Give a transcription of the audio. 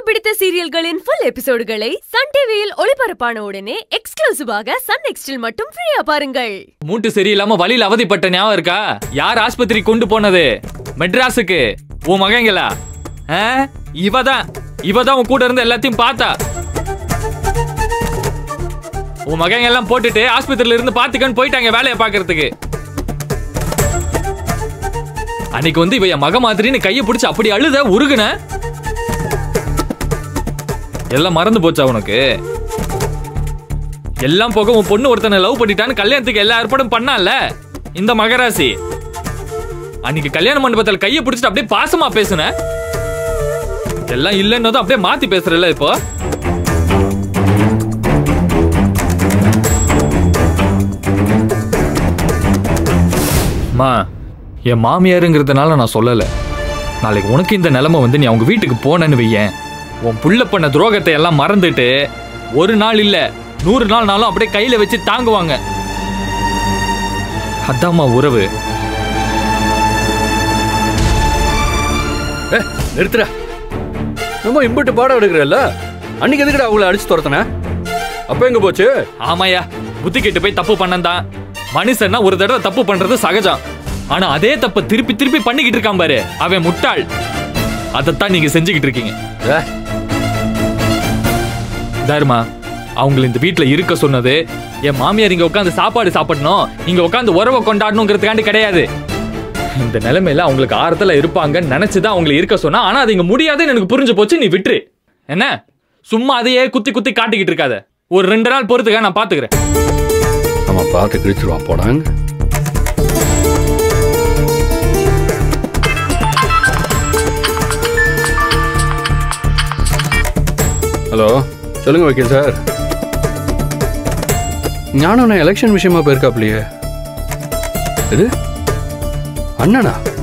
பிடித்த சீரியல்களின் full எபிசோடுகளை Sun டிவியில் ஒளிபரப்பான உடனே எக்ஸ்க்ளூசிவாக சன் நெக்ஸ்டில் மட்டும் ஃப்ரீயா பாருங்கள் மூட்டு சரியில்லாம வழியில அவதிப்பட்ட ஞாபகம் இருக்கா யார் ஆஸ்பத்திரி கொண்டு போனது மெட்ராஸுக்கு உன் மகங்களா ஆ? இவதான் இவதான் உன் கூட இருந்து எல்லாத்தையும் பார்த்தா உன் மகங்க எல்லாம் போட்டுட்டு ஆஸ்பத்திரியில இருந்து பாத்துக்கன்னு போயிட்டாங்க வேலையை பாக்குறதுக்கு அன்னைக்கு வந்து இவ என் மக மாதிரின்னு கையை பிடிச்சு அப்படி அழுத உருகுன எல்லாம் மறந்து போச்சா உனக்கு எல்லாம் போக உன் பொண்ணு ஒருத்தனை லவ் பண்ணிட்டான்னு கல்யாணத்துக்கு எல்லா ஏற்பாடும் பண்ணால இந்த மகராசி அன்னைக்கு கல்யாண மண்டபத்தில் கையை பிடிச்சிட்டு அப்படியே பாசமா பேசுன எல்லாம் இல்லைன்னதும் அப்படியே மாத்தி பேசுறல இப்போ மா என் மாமியாருங்கிறதுனால நான் சொல்லல நாளைக்கு உனக்கு இந்த நிலைமை வந்து நீ அவங்க வீட்டுக்கு போனேன்னு வையேன் உன் புள்ள பண்ண துரோகத்தை எல்லாம் மறந்துட்டு ஒரு நாள் இல்ல நூறு நாள் நாளும் அப்படியே கையில வச்சு தாங்குவாங்க அதாம்மா உறவு ஏ நிறுத்துற நம்ம இம்புட்டு பாடம் எடுக்கிறல்ல அன்னைக்கு எதுக்குடா அவங்கள அடிச்சு துரத்துன அப்ப எங்க போச்சு ஆமாயா புத்தி கெட்டு போய் தப்பு பண்ணந்தான் மனுஷன்னா ஒரு தடவை தப்பு பண்றது சகஜம் ஆனா அதே தப்ப திருப்பி திருப்பி பண்ணிக்கிட்டு இருக்கான் பாரு அவன் முட்டாள் அதைத்தான் நீங்க செஞ்சுக்கிட்டு இருக்கீங்க ஏ, தர்மா அவங்கள இந்த வீட்ல இருக்க சொன்னது என் மாமியார் இங்க உட்காந்து சாப்பாடு சாப்பிடணும் இங்க உட்காந்து உறவை கொண்டாடணுங்கிறதுக்காண்டி கிடையாது இந்த நிலைமையில அவங்களுக்கு ஆறுதலா இருப்பாங்கன்னு நினைச்சுதான் அவங்கள இருக்க சொன்னா ஆனா அது இங்க முடியாதுன்னு எனக்கு புரிஞ்சு போச்சு நீ விட்டுரு என்ன சும்மா அதையே குத்தி குத்தி காட்டிக்கிட்டு இருக்காத ஒரு ரெண்டு நாள் பொறுத்துக்க நான் பாத்துக்கிறேன் நம்ம பார்த்து கிழிச்சிருவான் போடாங்க ஹலோ சொல்லுங்க வக்கீல் சார் ஞானம் எலெக்ஷன் விஷயமா போயிருக்காப்லையே இது அண்ணனா